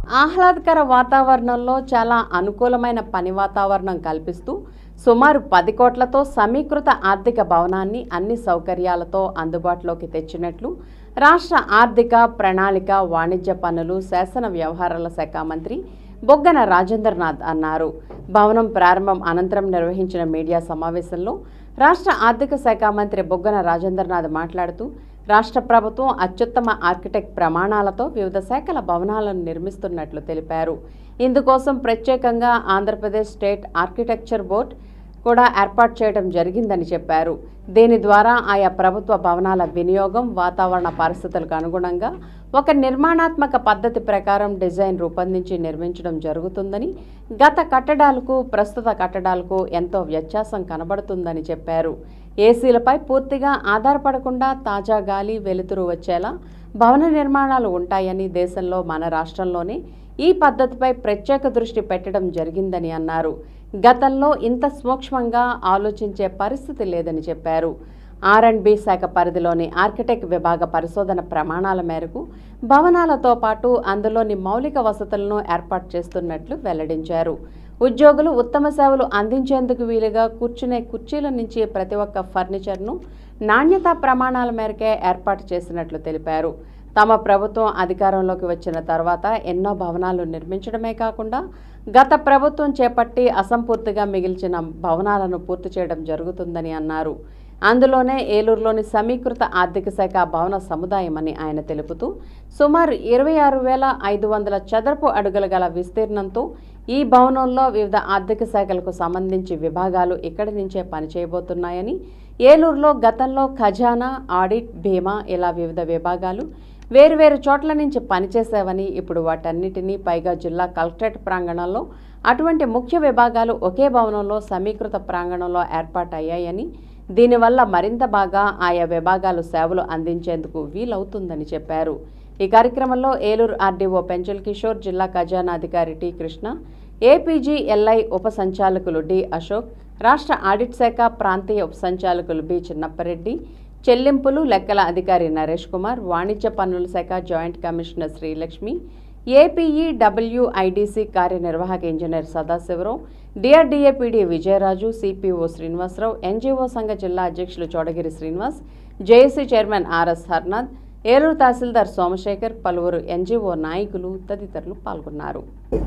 ఆహ్లాదకర వాతావరణంలో చాలా అనుకూలమైన పని వాతావరణం కల్పిస్తూ సుమారు పది కోట్లతో సమీకృత ఆర్థిక భవనాన్ని అన్ని సౌకర్యాలతో అందుబాటులోకి తెచ్చినట్లు రాష్ట్ర ఆర్థిక ప్రణాళిక వాణిజ్య పనులు శాసన వ్యవహారాల శాఖ మంత్రి బొగ్గన రాజేంద్రనాథ్ అన్నారు భవనం ప్రారంభం అనంతరం నిర్వహించిన మీడియా సమావేశంలో రాష్ట్ర ఆర్థిక శాఖ మంత్రి బొగ్గన రాజేంద్రనాథ్ మాట్లాడుతూ రాష్ట్ర ప్రభుత్వం అత్యుత్తమ ఆర్కిటెక్ట్ ప్రమాణాలతో వివిధ శాఖల భవనాలను నిర్మిస్తున్నట్లు తెలిపారు ఇందుకోసం ప్రత్యేకంగా ఆంధ్రప్రదేశ్ స్టేట్ ఆర్కిటెక్చర్ బోర్డ్ కూడా ఏర్పాటు చేయడం జరిగిందని చెప్పారు దీని ద్వారా ఆయా ప్రభుత్వ భవనాల వినియోగం వాతావరణ పరిస్థితులకు అనుగుణంగా ఒక నిర్మాణాత్మక పద్ధతి ప్రకారం డిజైన్ రూపొందించి నిర్మించడం జరుగుతుందని గత కట్టడాలకు ప్రస్తుత కట్టడాలకు ఎంతో వ్యత్యాసం కనబడుతుందని చెప్పారు ఏసీలపై పూర్తిగా ఆధారపడకుండా తాజా గాలి వెలుతురు వచ్చేలా భవన నిర్మాణాలు ఉంటాయని దేశంలో మన రాష్ట్రంలోనే ఈ పద్ధతిపై ప్రత్యేక దృష్టి పెట్టడం జరిగిందని అన్నారు గతంలో ఇంత సూక్ష్మంగా ఆలోచించే పరిస్థితి లేదని చెప్పారు ఆర్ అండ్ బి శాఖ పరిధిలోని ఆర్కిటెక్ట్ విభాగ పరిశోధన ప్రమాణాల మేరకు భవనాలతో పాటు అందులోని మౌలిక వసతులను ఏర్పాటు చేస్తున్నట్లు వెల్లడించారు ఉద్యోగులు ఉత్తమ సేవలు అందించేందుకు వీలుగా కూర్చునే కుర్చీల నుంచి ప్రతి ఒక్క ఫర్నిచర్ను నాణ్యతా ప్రమాణాల మేరకే ఏర్పాటు చేసినట్లు తెలిపారు తమ ప్రభుత్వం అధికారంలోకి వచ్చిన తర్వాత ఎన్నో భవనాలు నిర్మించడమే కాకుండా గత ప్రభుత్వం చేపట్టి అసంపూర్తిగా మిగిల్చిన భవనాలను పూర్తి చేయడం జరుగుతుందని అన్నారు అందులోనే ఏలూరులోని సమీకృత ఆర్థిక శాఖ భవన సముదాయమని ఆయన తెలుపుతూ సుమారు ఇరవై ఆరు వేల ఐదు వందల చదరపు అడుగుల గల విస్తీర్ణంతో ఈ భవనంలో వివిధ ఆర్థిక శాఖలకు సంబంధించి విభాగాలు ఇక్కడి నుంచే పనిచేయబోతున్నాయని ఏలూరులో గతంలో ఖజానా ఆడిట్ బీమా ఇలా వివిధ విభాగాలు వేరువేరు చోట్ల నుంచి పనిచేసేవని ఇప్పుడు వాటన్నిటినీ పైగా జిల్లా కలెక్టరేట్ ప్రాంగణంలో అటువంటి ముఖ్య విభాగాలు ఒకే భవనంలో సమీకృత ప్రాంగణంలో ఏర్పాటయ్యాయని దీనివల్ల మరింత బాగా ఆయా విభాగాలు సేవలు అందించేందుకు వీలవుతుందని చెప్పారు ఈ కార్యక్రమంలో ఏలూరు ఆర్డీఓ పెంచల్ కిషోర్ జిల్లా ఖజానాధికారి టి కృష్ణ ఏపీజీఎల్ఐ ఉప సంచాలకులు డి అశోక్ రాష్ట్ర ఆడిట్ శాఖ ప్రాంతీయ ఉప సంచాలకులు బి చిన్నప్పరెడ్డి చెల్లింపులు లెక్కల అధికారి నరేష్ కుమార్ వాణిజ్య పన్నుల శాఖ joint commissioner Srilakshmi APE WIDC కార్యనిర్వాహక engineer Sadasivarao DRDA PD Vijayaraju CPO Srinivasarao NGO సంఘ జిల్లా అధ్యక్షులు Chodagiri Srinivas JAC chairman RS Harnath Eluru tahsildar Somasekhar పలువురు ఎన్జీఓ నాయకులు తదితరులు పాల్గొన్నారు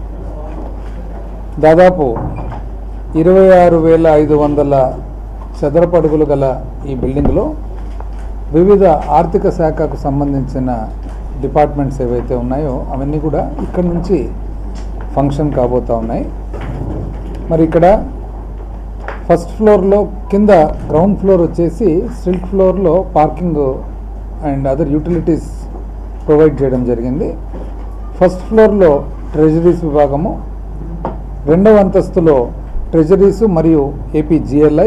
దాదాపు ఇరవై ఆరు వేల ఐదు వందల చదరపు అడుగులు గల ఈ బిల్డింగ్లో వివిధ ఆర్థిక శాఖకు సంబంధించిన డిపార్ట్మెంట్స్ ఏవైతే ఉన్నాయో అవన్నీ కూడా ఇక్కడ నుంచి ఫంక్షన్ కాబోతూ ఉన్నాయి మరి ఇక్కడ ఫస్ట్ ఫ్లోర్లో కింద గ్రౌండ్ ఫ్లోర్ వచ్చేసి స్టిల్ట్ ఫ్లోర్లో parking and other utilities provide చేయడం జరిగింది ఫస్ట్ ఫ్లోర్లో ట్రెజరీస్ విభాగము రెండవ అంతస్తులో ట్రెజరీస్ మరియు ఏపీ జిఎల్ఐ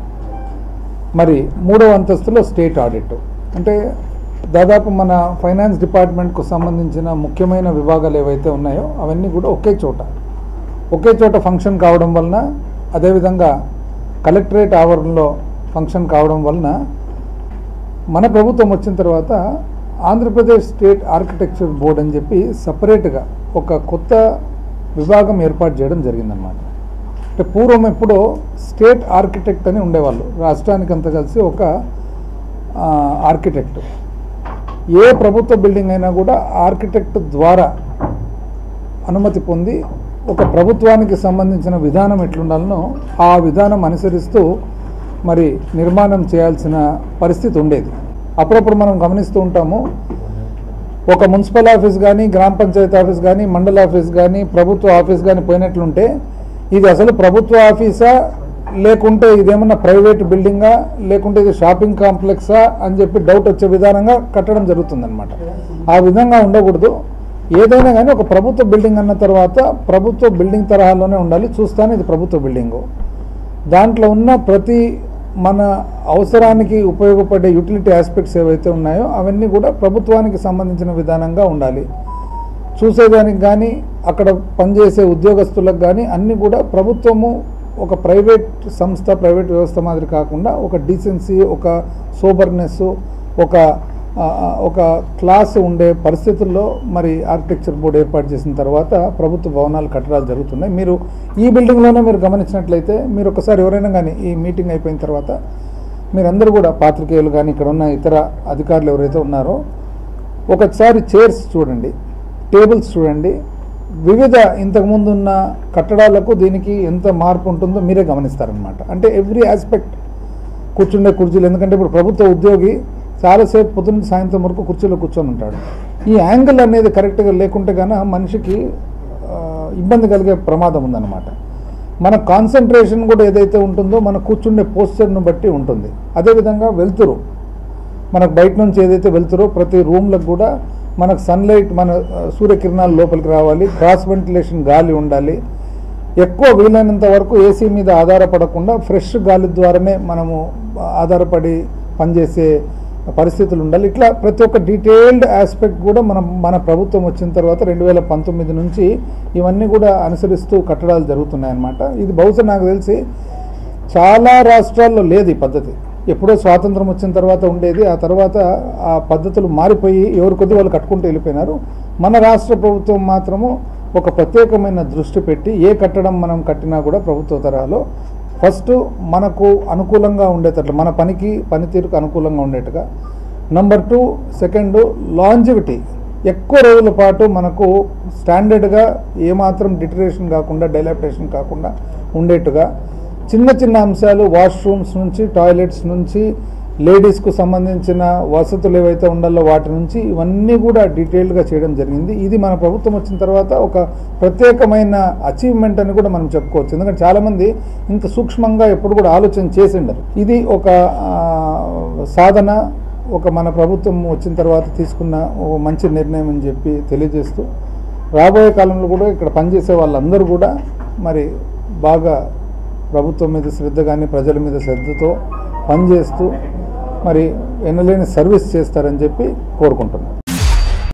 మరి మూడవ అంతస్తులో స్టేట్ ఆడిట్ అంటే దాదాపు మన ఫైనాన్స్ డిపార్ట్మెంట్కు సంబంధించిన ముఖ్యమైన విభాగాలు ఏవైతే ఉన్నాయో అవన్నీ కూడా ఒకే చోట ఒకే చోట ఫంక్షన్ కావడం వలన అదేవిధంగా కలెక్టరేట్ ఆవరణలో ఫంక్షన్ కావడం వలన మన ప్రభుత్వం వచ్చిన తర్వాత ఆంధ్రప్రదేశ్ స్టేట్ ఆర్కిటెక్చర్ బోర్డ్ అని చెప్పి సపరేట్గా ఒక కొత్త విభాగం ఏర్పాటు చేయడం జరిగిందనమాట అంటే పూర్వం ఎప్పుడో స్టేట్ ఆర్కిటెక్ట్ అని ఉండేవాళ్ళు రాష్ట్రానికి అంతా కలిసి ఒక ఆ, ఆర్కిటెక్ట్ ఏ ప్రభుత్వ బిల్డింగ్ అయినా కూడా ఆర్కిటెక్ట్ ద్వారా అనుమతి పొంది ఒక ప్రభుత్వానికి సంబంధించిన విధానం ఎట్లుండాలనో ఆ విధానం అనుసరిస్తూ మరి నిర్మాణం చేయాల్సిన పరిస్థితి ఉండేది అప్పుడప్పుడు మనం గమనిస్తూ ఉంటాము ఒక మున్సిపల్ ఆఫీస్ కానీ గ్రామ పంచాయతీ ఆఫీస్ కానీ మండల ఆఫీస్ కానీ ప్రభుత్వ ఆఫీస్ కానీ పోయినట్లుంటే ఇది అసలు ప్రభుత్వ ఆఫీసా లేకుంటే ఇదేమన్నా ప్రైవేట్ బిల్డింగా లేకుంటే ఇది షాపింగ్ కాంప్లెక్సా అని చెప్పి డౌట్ వచ్చే విధానంగా కట్టడం జరుగుతుందన్నమాట ఆ విధంగా ఉండకూడదు ఏదైనా కానీ ఒక ప్రభుత్వ బిల్డింగ్ అన్న తర్వాత ప్రభుత్వ బిల్డింగ్ తరహాలోనే ఉండాలి చూస్తానే ఇది ప్రభుత్వ బిల్డింగు దాంట్లో ఉన్న ప్రతి మన అవసరానికి ఉపయోగపడే యూటిలిటీ ఆస్పెక్ట్స్ ఏవైతే ఉన్నాయో అవన్నీ కూడా ప్రభుత్వానికి సంబంధించిన విధానంగా ఉండాలి చూసేదానికి కానీ అక్కడ పనిచేసే ఉద్యోగస్తులకు కానీ అన్నీ కూడా ప్రభుత్వము ఒక ప్రైవేట్ సంస్థ ప్రైవేట్ వ్యవస్థ మాదిరి కాకుండా ఒక డీసెన్సీ ఒక సోబర్నెస్ ఒక ఆ, ఆ, ఒక క్లాస్ ఉండే పరిస్థితుల్లో మరి ఆర్కిటెక్చర్ బోర్డు ఏర్పాటు చేసిన తర్వాత ప్రభుత్వ భవనాలు కట్టడాలు జరుగుతున్నాయి మీరు ఈ బిల్డింగ్లోనే మీరు గమనించినట్లయితే మీరు ఒకసారి ఎవరైనా కానీ ఈ మీటింగ్ అయిపోయిన తర్వాత మీరందరూ కూడా పాత్రికేయులు కానీ ఇక్కడ ఉన్న ఇతర అధికారులు ఎవరైతే ఉన్నారో ఒకసారి చైర్స్ చూడండి టేబుల్స్ చూడండి వివిధ ఇంతకుముందు ఉన్న కట్టడాలకు దీనికి ఎంత మార్పు ఉంటుందో మీరే గమనిస్తారనమాట అంటే ఎవ్రీ ఆస్పెక్ట్ కూర్చుండే కుర్చీలు ఎందుకంటే ఇప్పుడు ప్రభుత్వ ఉద్యోగి చాలాసేపు పొద్దున్న సాయంత్రం వరకు కుర్చీలో కూర్చొని ఉంటాడు ఈ యాంగిల్ అనేది కరెక్ట్గా లేకుంటే కనుక మనిషికి ఆ, ఇబ్బంది కలిగే ప్రమాదం ఉందన్నమాట మన కాన్సన్ట్రేషన్ కూడా ఏదైతే ఉంటుందో మన కూర్చుండే పోస్చర్ను బట్టి ఉంటుంది అదేవిధంగా వెళ్తురు మనకు బయట నుంచి ఏదైతే వెళ్తురో ప్రతి రూమ్లకు కూడా మనకు సన్లైట్ మన ఆ, సూర్యకిరణాలు లోపలికి రావాలి క్రాస్ వెంటిలేషన్ గాలి ఉండాలి ఎక్కువ వీలైనంత వరకు ఏసీ మీద ఆధారపడకుండా ఫ్రెష్ గాలి ద్వారానే మనము ఆధారపడి పనిచేసే పరిస్థితులు ఉండాలి ఇట్లా ప్రతి ఒక్క డీటెయిల్డ్ ఆస్పెక్ట్ కూడా మనం మన ప్రభుత్వం వచ్చిన తర్వాత రెండు వేల పంతొమ్మిది నుంచి ఇవన్నీ కూడా అనుసరిస్తూ కట్టడాలు జరుగుతున్నాయన్నమాట ఇది బహుశా నాకు తెలిసి చాలా రాష్ట్రాల్లో లేదు ఈ పద్ధతి ఎప్పుడో స్వాతంత్రం వచ్చిన తర్వాత ఉండేది ఆ తర్వాత ఆ పద్ధతులు మారిపోయి ఎవరి కొద్ది వాళ్ళు కట్టుకుంటూ వెళ్ళిపోయినారు మన రాష్ట్ర ప్రభుత్వం మాత్రము ఒక ప్రత్యేకమైన దృష్టి పెట్టి ఏ కట్టడం మనం కట్టినా కూడా ప్రభుత్వ తరహాలో ఫస్ట్ మనకు అనుకూలంగా ఉండేటట్లు మన పనికి పనితీరుకు అనుకూలంగా ఉండేట్టుగా నంబర్ టూ సెకండ్ లాంజివిటీ ఎక్కువ రోజుల పాటు మనకు స్టాండర్డ్గా ఏమాత్రం డిటరేషన్ కాకుండా డైలాప్టేషన్ కాకుండా ఉండేట్టుగా చిన్న చిన్న అంశాలు వాష్రూమ్స్ నుంచి టాయిలెట్స్ నుంచి లేడీస్కు సంబంధించిన వసతులు ఏవైతే ఉండాలో వాటి నుంచి ఇవన్నీ కూడా డీటెయిల్డ్గా చేయడం జరిగింది ఇది మన ప్రభుత్వం వచ్చిన తర్వాత ఒక ప్రత్యేకమైన అచీవ్మెంట్ అని కూడా మనం చెప్పుకోవచ్చు ఎందుకంటే చాలామంది ఇంత సూక్ష్మంగా ఎప్పుడు కూడా ఆలోచన చేసిండరు ఇది ఒక ఆ, సాధన ఒక మన ప్రభుత్వం వచ్చిన తర్వాత తీసుకున్న ఒక మంచి నిర్ణయం అని చెప్పి తెలియజేస్తూ రాబోయే కాలంలో కూడా ఇక్కడ పనిచేసే వాళ్ళందరూ కూడా మరి బాగా ప్రభుత్వం మీద శ్రద్ధ కానీ ప్రజల మీద శ్రద్ధతో పనిచేస్తూ మరి ఎనలేని సర్వీస్ చేస్తారని చెప్పి కోరుకుంటున్నాను